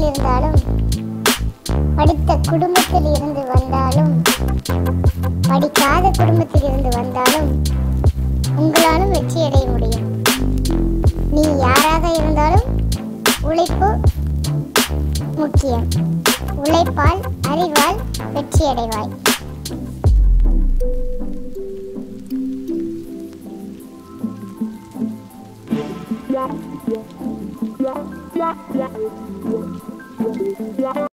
இருந்தாலும் படித்த குடும்பத்தில் இருந்து வந்தாலும் படிக்காத குடும்பத்தில் இருந்து வந்தாலும் உங்களாலும் வெற்றி அடைய முடியும் நீ யாராக இருந்தாலும் உழைப்பு முக்கியம் உழைப்பால் அறிவால் வெற்றி அடைவாய்